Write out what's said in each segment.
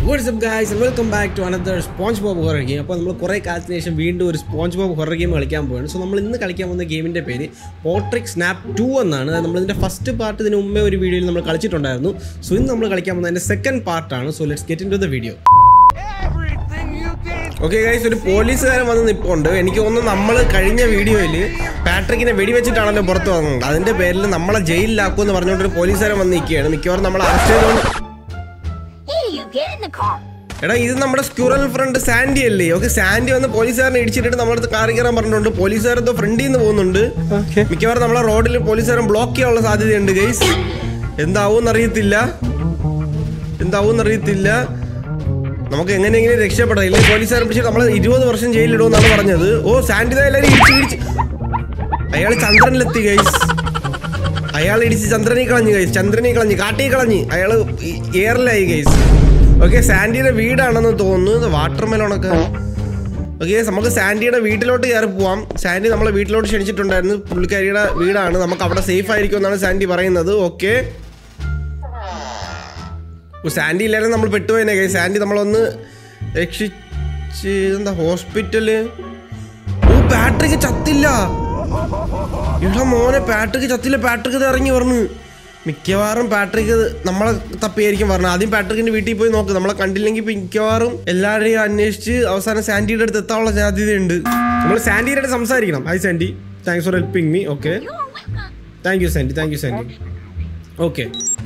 WhatsApp guys welcome back to another SpongeBob horror game അപ്പോൾ നമ്മൾ കുറേ കാലത്തിന് ശേഷം വീണ്ടും ഒരു സ്പോഞ്ച് ബോബ് ഹൊറർ ഗെയിം കളിക്കാൻ പോവുകയാണ് സോ നമ്മൾ ഇന്ന് കളിക്കാൻ പോകുന്ന ഗെയിമിൻ്റെ പേര് പോട്രിക് സ്നാപ്പ് ടു എന്നാണ് അത് നമ്മളിതിൻ്റെ ഫസ്റ്റ് പാർട്ട് ഇതിന് മുമ്പേ ഒരു വീഡിയോയിൽ നമ്മൾ കളിച്ചിട്ടുണ്ടായിരുന്നു സോ ഇന്ന് നമ്മൾ കളിക്കാൻ പോകുന്നതിൻ്റെ സെക്കൻഡ് പാർട്ടാണ് so let's get into the video വീഡിയോ Everything you did. Okay guys ഒരു പോലീസുകാരൻ വന്ന് നിൽപ്പുണ്ട് എനിക്ക് തോന്നുന്നു നമ്മൾ കഴിഞ്ഞ വീഡിയോയിൽ പാട്രിക്കിനെ വെടിവെച്ചിട്ടാണല്ലോ പുറത്ത് വന്നത് അതിന്റെ പേരിൽ നമ്മളെ ജയിലിലാക്കുമെന്ന് പറഞ്ഞുകൊണ്ട് ഒരു പോലീസുകാരൻ വന്ന് നിൽക്കുകയാണ് മിക്കവാറും നമ്മൾ അറസ്റ്റ് ചെയ്തുകൊണ്ട് Hey, you get in the car. എടാ ഇത് നമ്മുടെ സ്ക്യൂറൽ ഫ്രണ്ട് സാൻഡി അല്ലേ ഓക്കെ സാൻഡി വന്ന് പോലീസുകാരനെ ഇടിച്ചിട്ട് നമ്മളടുത്ത് കാറി കയറാൻ പറഞ്ഞിട്ടുണ്ട് പോലീസുകാരത്തോ ഫ്രണ്ടിൽ നിന്ന് പോകുന്നുണ്ട് മിക്കവാറും നമ്മളെ റോഡിൽ പോലീസുകാരൻ ബ്ലോക്ക് ചെയ്യാനുള്ള സാധ്യതയുണ്ട് ഗൈസ് എന്താവും അറിയത്തില്ല എന്താവും അറിയത്തില്ല നമുക്ക് എങ്ങനെയെങ്കിലും രക്ഷപ്പെടാം ഇല്ലെങ്കിൽ പോലീസുകാരൻ പിടിച്ചിട്ട് നമ്മൾ ഇരുപത് വർഷം ജയിലിടുമെന്നാണ് പറഞ്ഞത് ഓ സാൻഡി എല്ലാവരും ഇടിച്ച് ഇടിച്ച് അയാൾ ചന്ദ്രനിലെത്തി ഗൈസ് അയാൾ ഇടിച്ച് ചന്ദ്രനെ കളഞ്ഞു ഗൈസ് ചന്ദ്രനെ കളഞ്ഞ് കാട്ടി കളഞ്ഞ് അയാൾ എയറിലായി ഗൈസ് ഓക്കെ സാൻഡിയുടെ വീടാണെന്ന് തോന്നുന്നു വാട്ടർ മെലോണൊക്കെ ഓക്കെ നമുക്ക് സാൻഡിയുടെ വീട്ടിലോട്ട് കയറി പോവാം സാൻഡി നമ്മളെ വീട്ടിലോട്ട് ക്ഷണിച്ചിട്ടുണ്ടായിരുന്നു പുള്ളിക്കാരിയുടെ വീടാണ് നമുക്ക് അവിടെ സേഫ് ആയിരിക്കും എന്നാണ് സാൻഡി പറയുന്നത് ഓക്കെ സാൻഡി ഇല്ലായിരുന്നു നമ്മൾ പെട്ടുപോയനെ ഗൈസ് സാൻഡി നമ്മളൊന്ന് രക്ഷിച്ച് എന്താ ഹോസ്പിറ്റല് ഓ പാട്രിക്ക് ചത്തില്ല ഇവിടെ മോനെ പാട്രിക്ക് ചത്തില്ല പാട്രിക്ക് ഇത് ഇറങ്ങി പറഞ്ഞു മിക്കവാറും പാട്രിക്ക് നമ്മളെ തപ്പിയായിരിക്കും പറഞ്ഞു ആദ്യം പാട്രിക്കിന്റെ വീട്ടിൽ പോയി നോക്ക് നമ്മളെ കണ്ടില്ലെങ്കിൽ മിക്കവാറും എല്ലാവരെയും അന്വേഷിച്ച് അവസാനം സാൻഡിയുടെ അടുത്ത് എത്താനുള്ള സാധ്യതയുണ്ട് നമ്മൾ സാൻഡിയുടെ അടുത്ത് സംസാരിക്കണം hi Sandy thanks for helping me okay You're welcome. Thank you Sandy thank you Sandy okay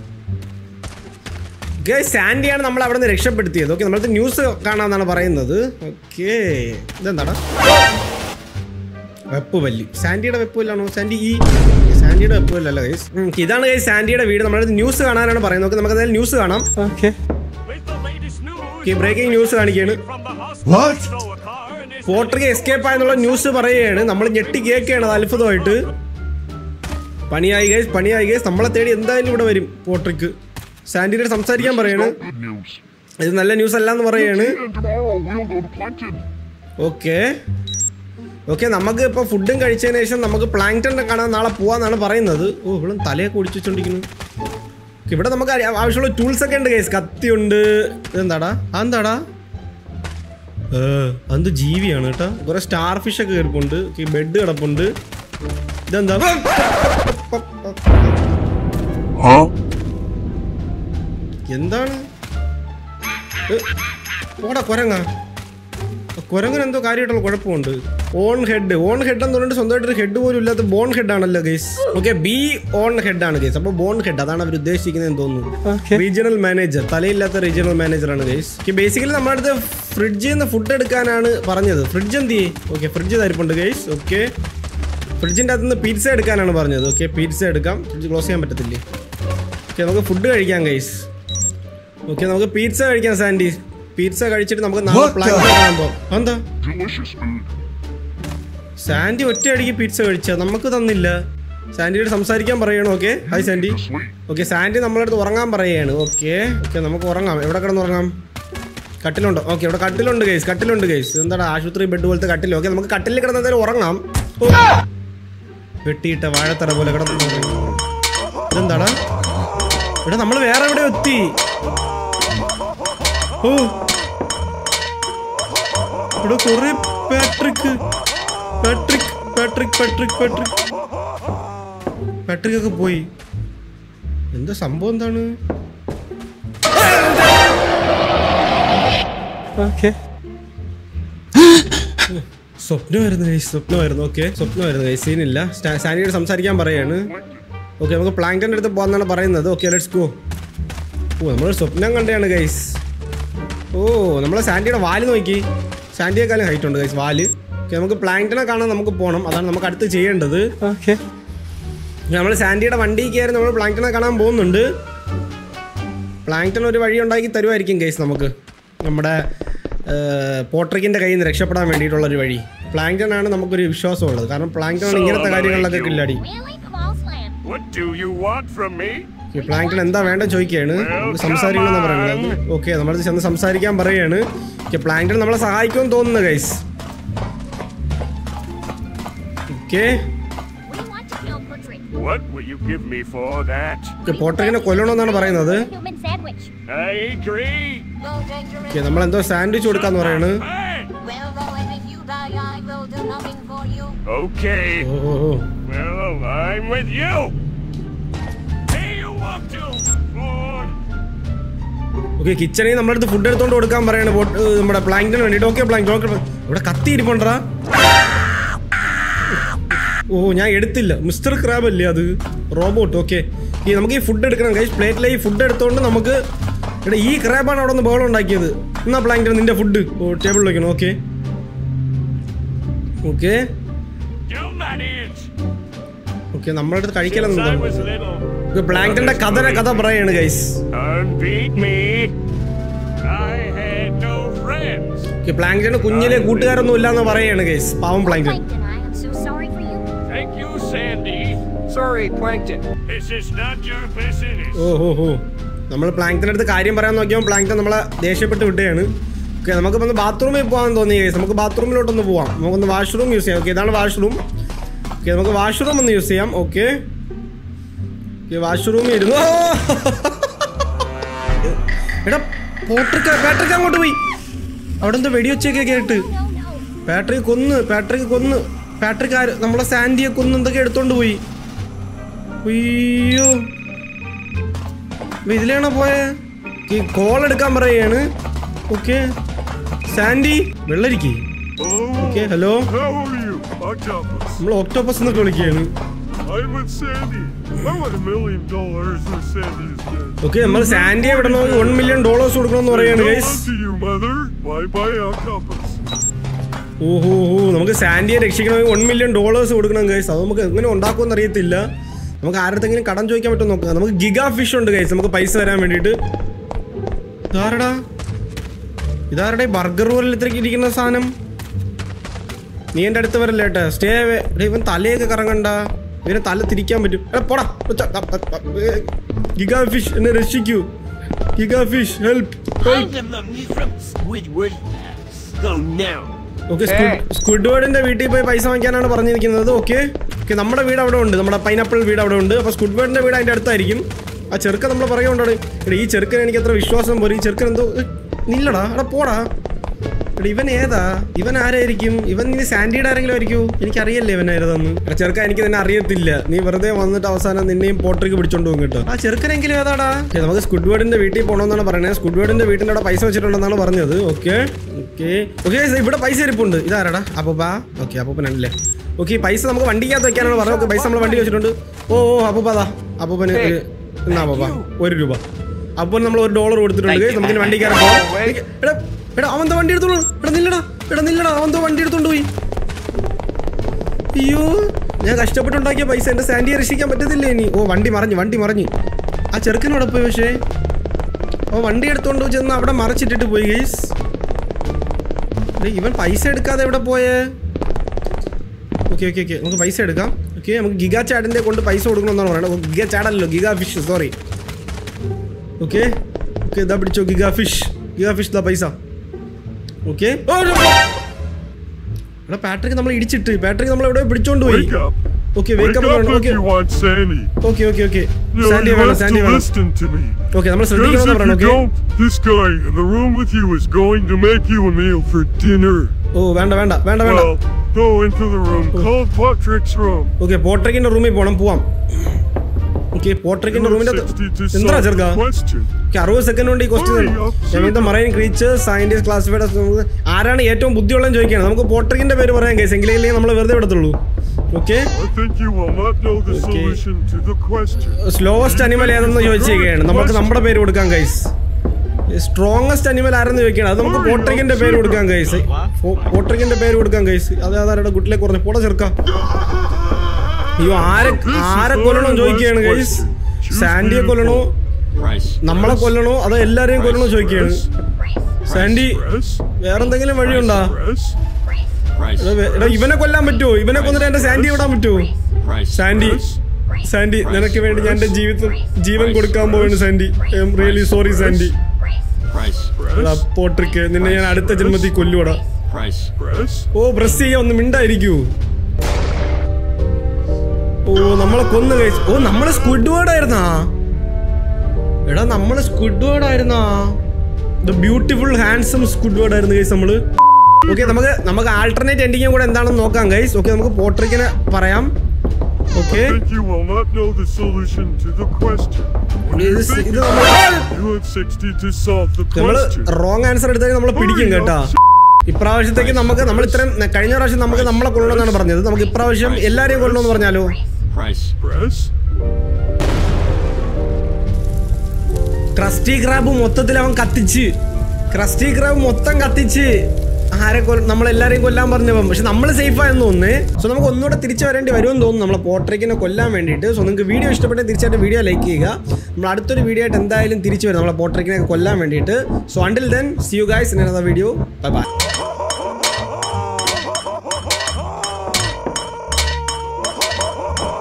സാൻഡിയാണ് നമ്മൾ അവിടെ നിന്ന് രക്ഷപ്പെടുത്തിയത് ഓക്കെ നമ്മളത് ന്യൂസ് കാണാമെന്നാണ് പറയുന്നത് ഓക്കെ ഇതെന്താടാ വെപ്പ് വല്ലി സാൻഡിയുടെ വെപ്പ് വല്ലാണോ സാൻഡി ഈ സാൻഡിയുടെ വെപ്പ് വല്ലല്ല ഗൈസ് ഇതാണ് ഗൈസ് സാൻഡിയുടെ വീട് നമ്മുടെ ന്യൂസ് കാണാനാണ് പറയുന്നത് ഓക്കെ നമുക്ക് എന്തായാലും ന്യൂസ് കാണാം With the latest news okay breaking news കാണിക്കുകയാണ് from the hospital. Stole a car and is പോർട്ടർക്ക് എസ്കേപ്പ് ആയെന്നുള്ള ന്യൂസ് പറയുകയാണ് നമ്മൾ ഞെട്ടി കേൾക്കുകയാണ് അത് അത്ഭുതമായിട്ട് പണിയായി ഗൈസ് പണിയായി ഗൈസ് നമ്മളെ തേടി എന്തായാലും ഇവിടെ വരും പോർട്ടർക്ക് സാൻഡിയുടെ അടുത്ത് സംസാരിക്കാൻ പറയാണ് ഇത് നല്ല ന്യൂസ് അല്ല എന്ന് പറയാണ് ഓക്കെ ഓക്കെ നമുക്ക് ഇപ്പോൾ ഫുഡും കഴിച്ചതിന് ശേഷം നമുക്ക് പ്ലാങ്ടൺ കാണാൻ നാളെ പോവാന്നാണ് പറയുന്നത് ഓ ഇവിടെ തലയൊക്കെ ഒടിച്ചുവെച്ചോണ്ടിരിക്കുന്നു ഇവിടെ നമുക്ക് അറിയാം- ആവശ്യമുള്ള ടൂൾസ് ഒക്കെ ഉണ്ട് കേസ് കത്തിയുണ്ട് ഇതെന്താടാ അതെന്താടാ ഏ, അത് ജീവിയാണ് കേട്ടോ കുറെ സ്റ്റാർ ഫിഷ് ഒക്കെ കിടപ്പുണ്ട് ബെഡ് കിടപ്പുണ്ട് ഇതെന്താ എന്താണ് ഏ, പോടാ കൊരങ്ങ കുരങ്ങിന് എന്തോ കാര്യമായിട്ടുള്ള കുഴപ്പമുണ്ട് ഓൺ ഹെഡ് ഓൺ ഹെഡ് എന്ന് പറഞ്ഞിട്ട് സ്വന്തമായിട്ടൊരു ഹെഡ് പോലും ഇല്ലാത്ത ബോൺ ഹെഡ് ആണല്ലോ guys okay B on head ആണ് ഗൈസ് അപ്പോൾ ബോൺ ഹെഡ് അതാണ് അവർ ഉദ്ദേശിക്കുന്നത് തോന്നുന്നു റീജിയണൽ മാനേജർ തലയില്ലാത്ത റീജിയണൽ മാനേജർ ആണ് ഗൈസ് ബേസിക്കലി നമ്മുടെ അടുത്ത് ഫ്രിഡ്ജിൽ നിന്ന് ഫുഡ് എടുക്കാനാണ് പറഞ്ഞത് ഫ്രിഡ്ജ് എന്ത് ചെയ്യേ ഓക്കെ ഫ്രിഡ്ജ് തരിപ്പുണ്ട് ഗൈസ് ഓക്കെ ഫ്രിഡ്ജിൻ്റെ അകത്ത് നിന്ന് പീറ്റ്സ എടുക്കാനാണ് പറഞ്ഞത് ഓക്കെ പീറ്റ്സ എടുക്കാം ഫ്രിഡ്ജ് ക്ലോസ് ചെയ്യാൻ പറ്റത്തില്ലേ ഓക്കെ നമുക്ക് ഫുഡ് കഴിക്കാം ഗൈസ് ഓക്കെ നമുക്ക് പീറ്റ്സ കഴിക്കാം സാൻഡി പീറ്റ്സ കഴിച്ചിട്ട് നമുക്ക് നാളെ പ്ലാൻ കാണാൻ പോകാം എന്താ സാൻഡി ഒറ്റയടിക്ക് പീറ്റ്സ കഴിച്ച നമുക്ക് തന്നില്ല സാൻഡിയോട് സംസാരിക്കാൻ പറയണം okay hi Sandy okay Sandy നമ്മളെ അടുത്ത് ഉറങ്ങാൻ പറയുകയാണ് ഓക്കെ ഓക്കെ നമുക്ക് ഉറങ്ങാം എവിടെ കിടന്ന് ഉറങ്ങാം കട്ടിലുണ്ടോ ഓക്കെ ഇവിടെ കട്ടിലുണ്ട് ഗൈസ് കട്ടിലുണ്ട് ഗൈസ് എന്താണ് ആശുപത്രി ബെഡ് പോലത്തെ കട്ടിൽ ഓക്കെ നമുക്ക് കട്ടിലിൽ കിടന്ന് എന്തായാലും ഉറങ്ങാം ഓ. വെട്ടിയിട്ട വാഴത്തറ പോലെ കിടന്ന് ഉറങ്ങി. ഇതെന്താടാ ഇവിടെ നമ്മൾ വേറെ എവിടെ എത്തി ഓ ഇവിടെ കുറെ Patrick Patrick Patrick Patrick Patrick Patrick ഒക്കെ പോയി എന്താ സംഭവം എന്താണ് സ്വപ്നമായിരുന്നു ഗൈസ് സ്വപ്നമായിരുന്നു ഓക്കെ സ്വപ്നമായിരുന്നു ഗൈസ് സീനില്ല സാനിയോട് സംസാരിക്കാൻ പറയാണ് ഓക്കെ നമുക്ക് പ്ലാങ്ടൻ്റെ അടുത്ത് പോകാന്നാണ് പറയുന്നത് ഓക്കെ ലെറ്റ്സ് ഗോ ഓ നമ്മൾ സ്വപ്നം കണ്ടതാണ് ഗൈസ് ഓ നമ്മളെ സാൻഡിയുടെ വാല് നോക്കി സാൻഡിയേക്കാളും ഹൈറ്റ് ഉണ്ട് ഗൈസ് വാല് ഓക്കെ നമുക്ക് പ്ലാങ്ടനെ കാണാൻ നമുക്ക് പോകണം അതാണ് നമുക്ക് അടുത്ത് ചെയ്യേണ്ടത് നമ്മൾ സാൻഡിയുടെ വണ്ടി കയറി നമ്മൾ പ്ലാങ്ടനെ കാണാൻ പോകുന്നുണ്ട് പ്ലാങ്ടൺ ഒരു വഴി ഉണ്ടാക്കി തരുമായിരിക്കും ഗൈസ് നമുക്ക് നമ്മുടെ പോട്രിക്കിൻ്റെ കയ്യിൽ നിന്ന് രക്ഷപ്പെടാൻ വേണ്ടിയിട്ടുള്ള ഒരു വഴി പ്ലാങ്ടൺ ആണ് നമുക്കൊരു വിശ്വാസമുള്ളത് കാരണം പ്ലാങ്ടൺ ആണ് ഇങ്ങനത്തെ കാര്യങ്ങളിലൊക്കെ കില്ലാടി Really? Come on, Slam. What do you want from me? ഈ പ്ലാങ്ടൺ എന്താ വേണ്ട ചോദിക്കുകയാണ് നമുക്ക് സംസാരിക്കണമെന്ന് പറയുന്നത് ഓക്കെ നമ്മളത് ചെന്ന് സംസാരിക്കാൻ പറയുകയാണ് ഓക്കെ പ്ലാങ്ടൺ നമ്മളെ സഹായിക്കുമെന്ന് തോന്നുന്നു guys okay We want to kill Patrick. What will you give me for that? പോട്ടറിനെ കൊല്ലണമെന്നാണ് പറയുന്നത് Human sandwich. I agree. No danger okay in നമ്മളെന്തോ സാൻഡ്വിച്ച് കൊടുക്കാന്ന് പറയാണ് Hey! Well, though, and if you die, I will do nothing for you. Okay. ഓ ഓ, ഓ. Well, I'm with you. Hey, you up to? Food. Okay കിച്ചണിൽ നമ്മുടെ അടുത്ത് food എടുത്തോണ്ട് കൊടുക്കാൻ പറയാണ് ബോട്ട്- ഏ, നമ്മുടെ പ്ലാങ്കിന് വേണ്ടിട്ട് ഓക്കെ പ്ലാങ്ക് ഓക്കെ ഇവിടെ കത്തി ഇരിപ്പുണ്ടടാ ഓ ഞാൻ എടുത്തില്ല മിസ്റ്റർ ക്രാബ് അല്ലേ അത് റോബോട്ട് ഓക്കെ ഈ നമുക്ക് ഈ ഫുഡ് എടുക്കണം കൈ പ്ലേറ്റിലെ ഈ ഫുഡ് എടുത്തോണ്ട് നമുക്ക് ഇവിടെ ഈ ക്രാബാണ് അവിടെ നിന്ന് ബോളം ഉണ്ടാക്കിയത് എന്നാ പ്ലാങ്കിന് നിന്റെ ഫുഡ് ഓ ടേബിളിൽ വെക്കണം okay okay Do not eat. Okay നമ്മുടെ അടുത്ത് കഴിക്കലെന്ന് Since I was തോന്നുന്നു little, പ്ലാങ്കിന്റെ കഥ കഥ പറയാണ് guys unbeat me. I had no friends. പ്ലാങ്കിന് കുഞ്ഞിലെ കൂട്ടുകാരൊന്നും ഇല്ലാന്ന് പറയാണ് ഗൈസ് പാവം പ്ലാങ്കൻ Plankton, I am so sorry for you. Thank you, Sandy. Sorry, Plankton. This is not your business. ഓ ഹോ ഹോ നമ്മൾ പ്ലാങ്ക്ടൻ്റെ അടുത്ത് കാര്യം പറയാൻ നോക്കിയപ്പോൾ പ്ലാങ്ക്ടൻ നമ്മളെ ദേഷ്യപ്പെട്ട് വിട്ടുകയാണ് ഓക്കെ നമുക്കിപ്പോൾ ഒന്ന് ബാത്റൂമിൽ പോകാൻ തോന്നി guys. നമുക്ക് ബാത്റൂമിലോട്ടൊന്ന് പോവാം നമുക്കൊന്ന് വാഷ്റൂം യൂസ് ചെയ്യാം ഓക്കെ ഇതാണ് വാഷ്റൂം ഓക്കെ നമുക്ക് വാഷ്റൂം ഒന്ന് യൂസ് ചെയ്യാം ഓക്കെ ഓക്കെ വാഷ്റൂമിൽ ഇരുന്നു ഓ! എടാ പോട്രിക്ക പാട്രിക്ക് അങ്ങോട്ട് പോയി അവിടെ എന്തോ വെടിവെച്ചൊക്കെ കേട്ട് No, no. പാട്രിക് കൊന്ന് പാട്രിക് കൊന്ന് പാട്രിക് ആര് നമ്മളെ സാൻഡിയെ കൊന്ന് എന്തൊക്കെ എടുത്തോണ്ട് പോയി അയ്യോ ഇപ്പൊ ഇതിലാണോ പോയെ കോൾ എടുക്കാൻ പറയാണ് ഓക്കെ സാൻഡി വെള്ളരിക്ക് okay hello How are you, Octopus? നമ്മൾ ഓക്ടോപ്പസ് എന്നൊക്കെ വിളിക്കുകയാണ് I'm with Sandy. I want a million dollars for Sandy's dead. Okay നമ്മൾ സാൻഡിയെ വിടണമെങ്കിൽ വൺ മില്യൺ ഡോളേഴ്സ് കൊടുക്കണമെന്ന് പറയാണ് Go guys on to you, mother. Bye bye, Octopus. ഓഹോ ഓഹോ നമുക്ക് സാൻഡിയെ രക്ഷിക്കണമെങ്കിൽ വൺ മില്യൺ ഡോളേഴ്സ് കൊടുക്കണം ഗൈസ് അത് നമുക്ക് എങ്ങനെ ഉണ്ടാക്കുമെന്ന് അറിയത്തില്ല നമുക്ക് ആരുടെങ്കിലും കടം ചോദിക്കാൻ പറ്റുമോ നോക്കാം നമുക്ക് ഗിഗാ ഫിഷ് ഉണ്ട് ഗൈസ് നമുക്ക് പൈസ തരാൻ വേണ്ടിയിട്ട് ഇതാരടാ ഇതാരുടെ ബർഗർ പോലത്തേക്ക് ഇരിക്കുന്ന സാധനം നീ എൻ്റെ അടുത്ത് വരല്ലേ ഏട്ടാ സ്റ്റേ ഇവൻ തലയൊക്കെ കറങ്ങണ്ട ഇവനെ തല തിരിക്കാൻ പറ്റും എടാ പോടാ ഗിഗാ ഫിഷ് എന്നെ രക്ഷിക്കൂ giga fish help help I'm the mummy from Squidward Labs. Go now. ഓക്കെ സ്ക്വിഡ്വേർഡിന്റെ വീട്ടിൽ പോയി പൈസ വാങ്ങിക്കാനാണ് പറഞ്ഞിരിക്കുന്നത് ഓക്കെ ഓക്കെ നമ്മുടെ വീട് അവിടെ ഉണ്ട് നമ്മുടെ പൈനാപ്പിൾ വീട് അവിടെ ഉണ്ട് അപ്പോൾ സ്ക്വിഡ്വേർഡിന്റെ വീട് അതിന്റെ അടുത്തായിരിക്കും ആ ചെറുക്കൻ നമ്മൾ പറയുക കൊണ്ടാണ് എടാ ഈ ചെറുക്കൻ എനിക്ക് അത്ര വിശ്വാസം പോലും ഈ ചെറുക്കൻ എന്തോ ഏ, നില്ലടാ എടാ പോടാ എടാ ഇവൻ ഏതാ ഇവൻ ആരായിരിക്കും ഇവൻ ഇനി സാൻഡിയുടെ ആരെങ്കിലും ആയിരിക്കും എനിക്കറിയല്ലേ ഇവൻ ഏതാന്ന് എടാ ചെറുക്കൻ എനിക്ക് തന്നെ അറിയത്തില്ല നീ വെറുതെ വന്നിട്ട് അവസാനം നിന്നെയും പോട്ടറിക്ക് പിടിച്ചോണ്ട് പോകും കേട്ടോ ആ ചെറുക്കനെങ്കിലും ഏതാടാ ഓക്കേ, നമുക്ക് സ്ക്വിഡ്വേർഡിന്റെ വീട്ടിൽ പോകണമെന്നാണ് പറയുന്നത് സ്ക്വിഡ്വേർഡിന്റെ വീട്ടിന്റെ അവിടെ പൈസ വെച്ചിട്ടുണ്ടെന്നാണ് പറഞ്ഞത് ഓക്കെ ഓക്കെ ഓക്കെ ഇവിടെ പൈസ ഇരിപ്പുണ്ട് ഇതാരടാ അപ്പൂപ്പാ ഓക്കെ അപ്പൂപ്പനല്ലേ ഓക്കെ പൈസ നമുക്ക് വണ്ടിക്കകത്ത് വെക്കാനാണ് പറഞ്ഞത് ഓക്കെ പൈസ നമ്മൾ വണ്ടി വെച്ചിട്ടുണ്ട് ഓ ഓ അപ്പൂപ്പാതാ അപ്പൂപ്പന് ഒരു എന്നാ അപ്പൂപ്പ ഒരു രൂപ അപ്പോൾ നമ്മൾ ഒരു ഡോളർ കൊടുത്തിട്ടുണ്ട് guys. നമുക്കിനി വണ്ടി കയറാൻ പോകാം എടാ എടാ അവന്താ വണ്ടി എടുത്തോളൂ എടാ നില്ലടാ എടാ നില്ലടാ അവന്തോ വണ്ടി എടുത്തോണ്ട് പോയി അയ്യോ ഞാൻ കഷ്ടപ്പെട്ടുണ്ടാക്കിയ പൈസ എന്റെ സാൻഡിയെ രക്ഷിക്കാൻ പറ്റത്തില്ല ഇനി ഓ വണ്ടി മറിഞ്ഞു വണ്ടി മറിഞ്ഞു ആ ചെറുക്കനോടെ പോയി പക്ഷേ ഓ വണ്ടി എടുത്തോണ്ട് ചെന്ന് അവിടെ മറച്ചിട്ടിട്ട് പോയി ഗൈസ് ഇവൻ പൈസ എടുക്കാതെ എവിടെ പോയേ ഓക്കെ ഓക്കെ ഓക്കെ നമുക്ക് പൈസ എടുക്കാം ഓക്കെ നമുക്ക് ഗിഗാ ചാടിന്റെ കൊണ്ട് പൈസ കൊടുക്കണമെന്നാണ് പറയുന്നത് ഗിഗാ ചാടല്ലോ giga fish sorry okay okay ഇതാ പിടിച്ചോ ഗിഗാ ഫിഷ് ഗിഗാ ഫിഷ് ദാ പൈസ ഓക്കെ എടാ പാട്രിക് നമ്മൾ ഇടിച്ചിട്ട് പാട്രിക് നമ്മൾ എവിടെ പിടിച്ചോണ്ട് പോയി Wake up. Okay Wake wake up up if okay you want Sandy. Okay okay okay No, Sandy you വേണം have സാൻഡി to വേണം listen to me. ഓക്കെ നമ്മൾ Because ശ്രദ്ധിക്കണം if പറയണം you ഓക്കെ don't, this guy in the room with you is going to make you a meal for dinner. ഓ വേണ്ട വേണ്ട വേണ്ട വേണ്ട Well, go into the room called Patrick's room. Okay പോട്രിക്കിന്റെ റൂമിൽ പോണം പോവാം ഓക്കെ പോട്രിക്കിന്റെ You റൂമിന്റെ have 60 to എന്താ solve ചെറുക്ക the question. ഓക്കെ അറുപത് സെക്കൻഡ് കൊണ്ട് ഈ ക്വസ്റ്റ്യൻ എമീൻ മറൈൻ ക്രീച്ചേഴ്സ് സയന്റിസ്റ്റ് ക്ലാസിഫൈഡ് ആരാണ് ഏറ്റവും ബുദ്ധിയുള്ളതെന്ന് ചോദിക്കുകയാണ് നമുക്ക് പോട്രിക്കിന്റെ പേര് പറയാൻ കേസ് എങ്കിലേ നമ്മൾ വെറുതെ വിടത്തുള്ളൂ okay I think you will not know the Okay. solution to the question. Slowest animal ഏതെന്ന് ചോദിച്ചിരിക്കുകയാണ് നമുക്ക് നമ്മുടെ പേര് കൊടുക്കാം ഗൈസ് സ്ട്രോങ്ങസ്റ്റ് അനിമൽ ആരെന്ന് ചോദിക്കുകയാണ് അത് നമുക്ക് പോട്രിക്കിന്റെ പേര് കൊടുക്കാം ഗൈസ് പോട്രിക്കിന്റെ പേര് കൊടുക്കാം ഗൈസ് അത് അതാരുടെ കുട്ടിലേക്ക് കുറഞ്ഞു പോടെ ചെറുക്കാം അയ്യോ ആരെ ആരെ കൊല്ലണോ ചോദിക്കുകയാണ് ഗൈസ് സാൻഡിയെ കൊല്ലണോ Price. നമ്മളെ കൊല്ലണോ അതോ എല്ലാരെയും കൊല്ലണോ ചോദിക്കുകയാണ് സാൻഡി Press. വേറെന്തെങ്കിലും വഴിയുണ്ടോ Press. Price. എടാ, വേ- എടാ ഇവനെ കൊല്ലാൻ പറ്റുമോ ഇവനെ കൊന്നിട്ട് എന്റെ സാൻഡി വിടാൻ പറ്റുമോ Price. സാൻഡി സാൻഡി നിനക്ക് വേണ്ടി ഞാൻ എന്റെ ജീവിതം ജീവൻ കൊടുക്കാൻ പോവാണ് Sandy I am really sorry Sandy Price. എടാ പോട്രിക്ക് നിന്നെ ഞാൻ അടുത്ത ജന്മത്തിൽ കൊല്ലുവടാ Price. Press. ഓ ബ്രസ് ചെയ്യാ ഒന്ന് മിണ്ടായിരിക്കൂ ഓ നമ്മളെ കൊന്നു കഴിച്ചു ഓ നമ്മള് സ്ക്വിഡ് വേർഡ് ആയിരുന്നാ എടാ നമ്മള് സ്ക്വിഡ് വേർഡ് ആയിരുന്നാ ദ ബ്യൂട്ടിഫുൾ ഹാൻസം സ്കുഡ്വേർഡ് ആയിരുന്നു ഗൈസ് നമ്മള് ഓക്കെ നമുക്ക് നമുക്ക് ആൾട്ടർനേറ്റ് എൻഡിങ്ങും കൂടെ എന്താണെന്ന് നോക്കാം ഗൈസ് ഓക്കെ നമുക്ക് പോട്രിക്കിനെ പറയാം okay I think you will not know the solution to the question. When you ഇത് think ഇത് you നമ്മൾ you have 60 to solve the നമ്മള് question. റോങ് ആൻസർ എടുത്താൽ നമ്മളെ പിടിക്കും കേട്ടാ ഇപ്രാവശ്യത്തേക്ക് നമുക്ക് നമ്മൾ ഇത്രയും കഴിഞ്ഞ പ്രാവശ്യം നമുക്ക് നമ്മളെ കൊള്ളണമെന്നാണ് പറഞ്ഞത് നമുക്ക് ഇപ്രാവശ്യം എല്ലാരെയും കൊള്ളണമെന്ന് പറഞ്ഞാലോ Price. Press. ക്രസ്റ്റി ക്രാബ് മൊത്തത്തിൽ അവൻ കത്തിച്ച് ക്രസ്റ്റി ക്രാബ് മൊത്തം കത്തിച്ച് ആരെ കൊല്ല നമ്മളെല്ലാരെയും കൊല്ലാൻ പറഞ്ഞപ്പം പക്ഷെ നമ്മൾ സേഫ് ആയെന്ന് തോന്നുന്നേ സോ നമുക്ക് ഒന്നുകൂടെ തിരിച്ചു വരേണ്ടി വരുമെന്ന് തോന്നുന്നു നമ്മളെ പോർട്രേക്കിനെ കൊല്ലാൻ വേണ്ടിയിട്ട് സോ നിങ്ങൾക്ക് വീഡിയോ ഇഷ്ടപ്പെട്ടെങ്കിൽ തീർച്ചയായിട്ടും വീഡിയോ ലൈക്ക് ചെയ്യുക നമ്മൾ അടുത്തൊരു വീഡിയോ ആയിട്ട് എന്തായാലും തിരിച്ചു വരും നമ്മളെ പോർട്രേക്കിനെ കൊല്ലാൻ വേണ്ടിയിട്ട് so until then see you guys in another video bye by